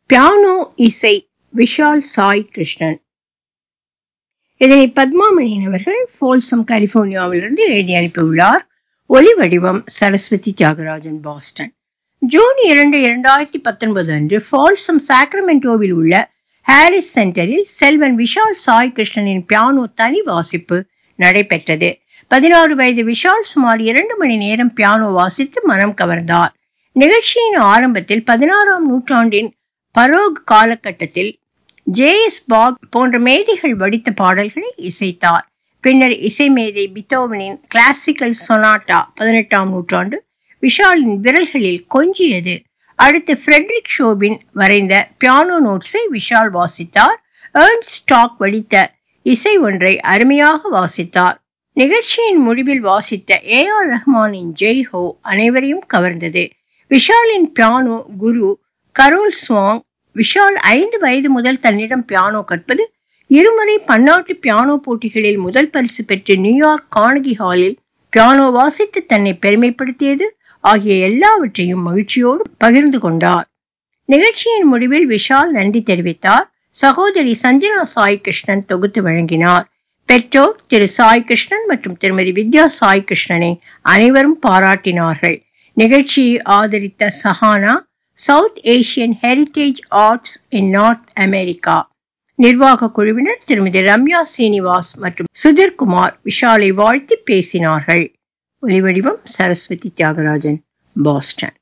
piano இசை விஷால் சாய் கிருஷ்ணன் இதனை பத்மாமணியன் அவர்கள் ஃபோல்சம் கலிபோர்னியாவிலிருந்து எழுதி அனுப்பியுள்ளார் ஒலி வடிவம் சரஸ்வதி தியாகராஜன் பாஸ்டன் ஜூன் இரண்டு இரண்டாயிரத்தி பத்தொன்பது அன்று ஃபால்சம் சாக்ரமெண்டோவில் உள்ள ஹாரிஸ் சென்டரில் செல்வன் விஷால் சாய் கிருஷ்ணனின் பியானோ தனி வாசிப்பு நடைபெற்றது பதினாறு வயது விஷால் சுமார் இரண்டு மணி நேரம் பியானோ வாசித்து மனம் கவர்ந்தார் நிகழ்ச்சியின் ஆரம்பத்தில் பதினாறாம் நூற்றாண்டின் பரோக் காலகட்டத்தில் ஜே எஸ் பாக் போன்ற மேதைகள் வடித்த பாடல்களை இசைத்தார் பின்னர் இசை மேதை பித்தோவனின் கிளாசிக்கல் சொனாட்டா பதினெட்டாம் நூற்றாண்டு விஷாலின் விரல்களில் கொஞ்சியது அடுத்து ஃப்ரெட்ரிக் ஷோபின் வரைந்த பியானோ நோட்ஸை விஷால் வாசித்தார் ஏர்ன் ஸ்டாக் வடித்த இசை ஒன்றை அருமையாக வாசித்தார் நிகழ்ச்சியின் முடிவில் வாசித்த ஏ ஆர் ரஹ்மானின் ஜெய் ஹோ அனைவரையும் கவர்ந்தது விஷாலின் பியானோ குரு கரோல் ஸ்வாங் விஷால் ஐந்து வயது முதல் தன்னிடம் பியானோ கற்பது இருமுறை பன்னாட்டு பியானோ போட்டிகளில் முதல் பரிசு பெற்று நியூயார்க் கானகி ஹாலில் பியானோ வாசித்து தன்னை பெருமைப்படுத்தியது ஆகிய எல்லாவற்றையும் மகிழ்ச்சியோடு பகிர்ந்து கொண்டார் நிகழ்ச்சியின் முடிவில் விஷால் நன்றி தெரிவித்தார் சகோதரி சஞ்சனா சாய் கிருஷ்ணன் தொகுத்து வழங்கினார் பெற்றோர் திரு சாய் கிருஷ்ணன் மற்றும் திருமதி வித்யா சாய் கிருஷ்ணனை அனைவரும் பாராட்டினார்கள் நிகழ்ச்சியை ஆதரித்த Sahana South Asian heritage arts in North America நிர்வாக குழுவினர் திருமதி ரம்யா சீனிவாஸ் மற்றும் சுதிர்குமார் விஷாலை வாழ்த்தி பேசினார்கள் ஒலிவடிவம் சரஸ்வதி தியாகராஜன் பாஸ்டன்